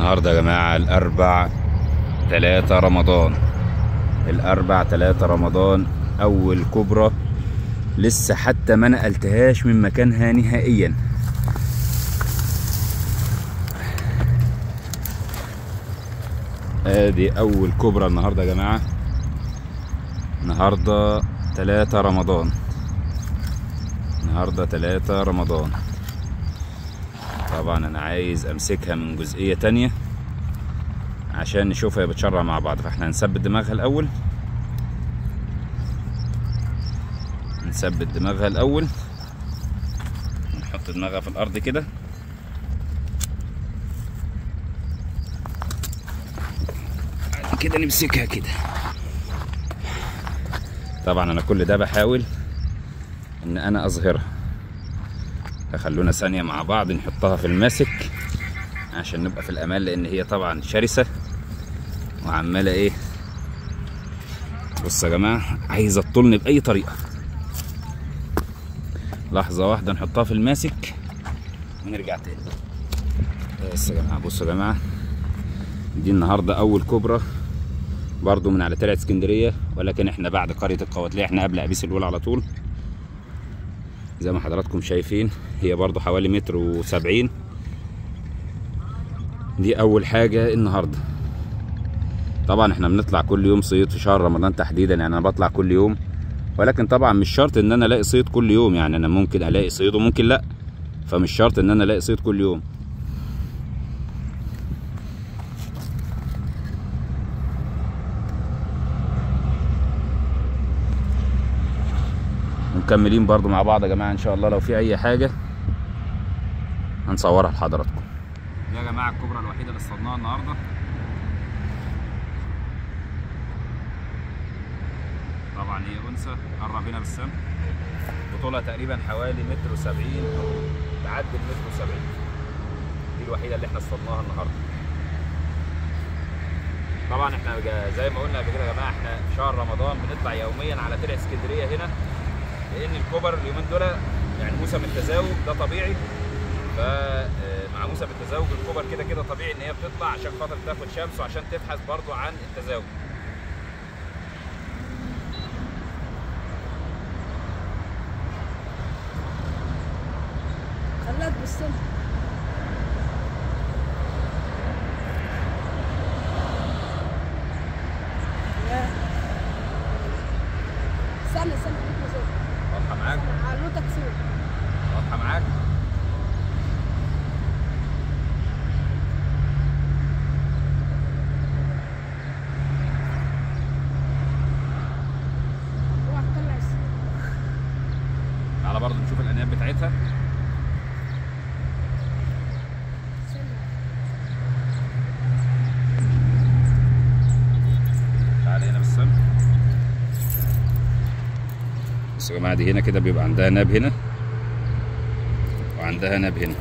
النهارده يا جماعة الأربع تلاتة رمضان الأربع تلاتة رمضان أول كبرى لسه حتى ما نقلتهاش من مكانها نهائيا ادي أول كبرى النهارده يا جماعة النهارده تلاتة رمضان النهارده تلاتة رمضان طبعا انا عايز امسكها من جزئية تانية عشان نشوفها هي بتشرع مع بعض فاحنا هنثبت دماغها الاول نثبت دماغها الاول نحط دماغها في الارض كده بعد كده نمسكها كده طبعا انا كل ده بحاول ان انا اظهرها فخلونا ثانية مع بعض نحطها في الماسك عشان نبقى في الامان لان هي طبعا شرسة وعمالة ايه بصوا يا جماعة عايزة تطولني بأي طريقة لحظة واحدة نحطها في الماسك ونرجع تاني بس يا جماعة بصوا يا جماعة دي النهاردة أول كبرى برضو من على ترعة اسكندرية ولكن احنا بعد قرية القواتلية احنا قبل أبيس الأولى على طول زي ما حضراتكم شايفين هي برضو حوالي متر وسبعين دي أول حاجة النهاردة طبعا احنا بنطلع كل يوم صيد في شهر رمضان تحديدا يعني انا بطلع كل يوم ولكن طبعا مش شرط ان انا الاقي صيد كل يوم يعني انا ممكن الاقي صيد وممكن لا فمش شرط ان انا الاقي صيد كل يوم ومكملين برضو مع بعض يا جماعه ان شاء الله لو في اي حاجه هنصورها لحضراتكم يا جماعه الكبرى الوحيده اللي اصطادناها النهارده طبعا هي انثى قرب هنا بالسم بطولها تقريبا حوالي متر وسبعين او تعدي المتر وسبعين دي الوحيده اللي احنا اصطادناها النهارده طبعا احنا جا- زي ما قلنا قبل كده يا جماعه احنا في شهر رمضان بنطلع يوميا على ترع اسكندريه هنا لان الكبر اليومين دول يعني موسم التزاوج ده طبيعي ف آه، مع موسم التزاوج الكبر كده كده طبيعي ان هي بتطلع عشان خاطر تاخد شمس وعشان تبحث برضو عن التزاوج خلاك بالسم يا. استنى استنى خليك مسؤول. واضحه معاك علوتك سوق واضحه معاك روح طلع السوق تعالى برضو نشوف الانياب بتاعتها استنى. تعالى هنا بالسم بصوا يا جماعه دي هنا كده بيبقى عندها ناب هنا وعندها ناب هنا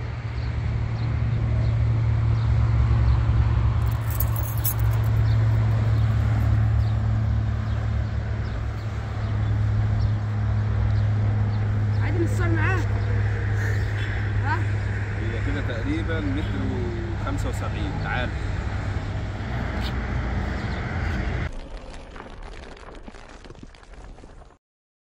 عادي نتصور معاه ها هي كده تقريبا متر و75 تعال